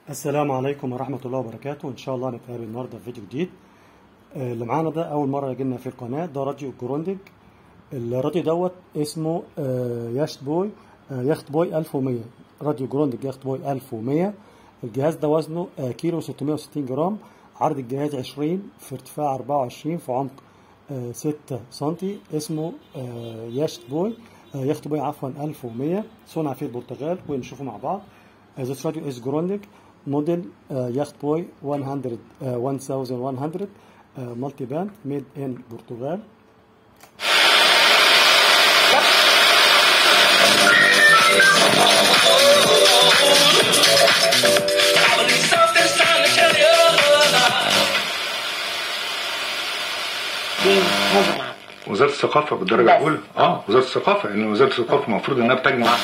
السلام عليكم ورحمة الله وبركاته إن شاء الله نتقابل النهاردة في فيديو جديد آه، اللي معانا ده أول مرة يجينا في القناة ده راديو جروندج الراديو دوت اسمه آه، ياشت بوي آه، يخت بوي 1100 راديو جروندج يخت بوي 1100 الجهاز ده وزنه آه، كيلو 660 جرام عرض الجهاز 20 في ارتفاع 24 في عمق آه، 6 سنتي اسمه آه، ياشت بوي آه، يخت بوي عفوا 1100 صنع في البرتغال ونشوفه مع بعض Uh, this radio is Grundig model uh, Yacht Boy 100 uh, 1100 uh, multi-band made in Portugal. وزاره الثقافه بالدرجه الاولى اه وزاره الثقافه لان وزاره الثقافه المفروض انها بتجمع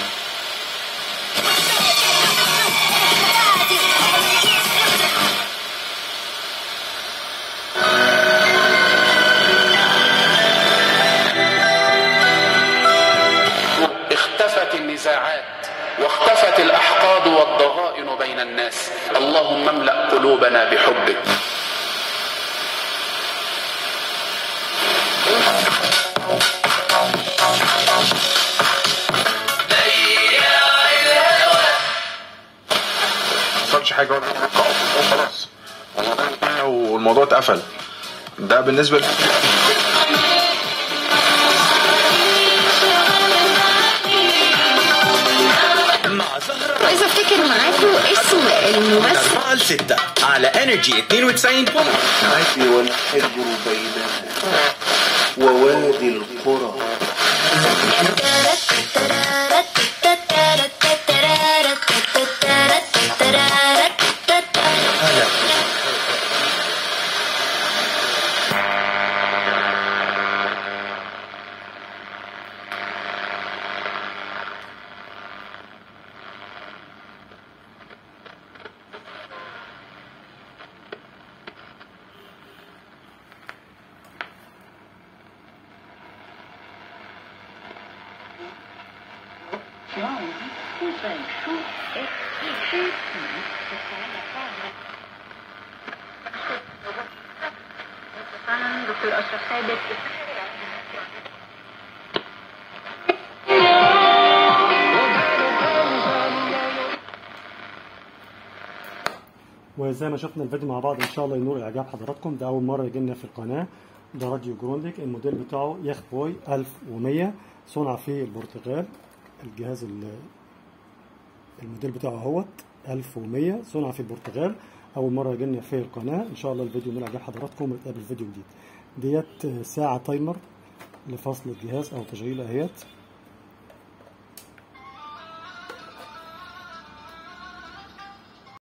اختفت النزاعات واختفت الأحقاد والضغائن بين الناس اللهم املأ قلوبنا بحبك ما حصلش حاجه ولا خلاص والموضوع اتقفل ده بالنسبه ل... مع زهرة عايزه افتكر معاكم اسم الممثل 4 ل 6 على انرجي 92 العدل والحجر بيننا ووادي القرى دكتور أشرف ثابت وزي ما شفنا الفيديو مع بعض ان شاء الله ينور اعجاب حضراتكم ده اول مره يجينا في القناه ده راديو جرونديك الموديل بتاعه يخت بوي 1100 صنع في البرتغال الجهاز ال- الموديل بتاعه اهوت 1100 صنع في البرتغال اول مره يجينا في القناه ان شاء الله الفيديو ينور اعجاب حضراتكم ونتقابل في فيديو جديد ديت ساعه تايمر لفصل الجهاز او تشغيل اهيت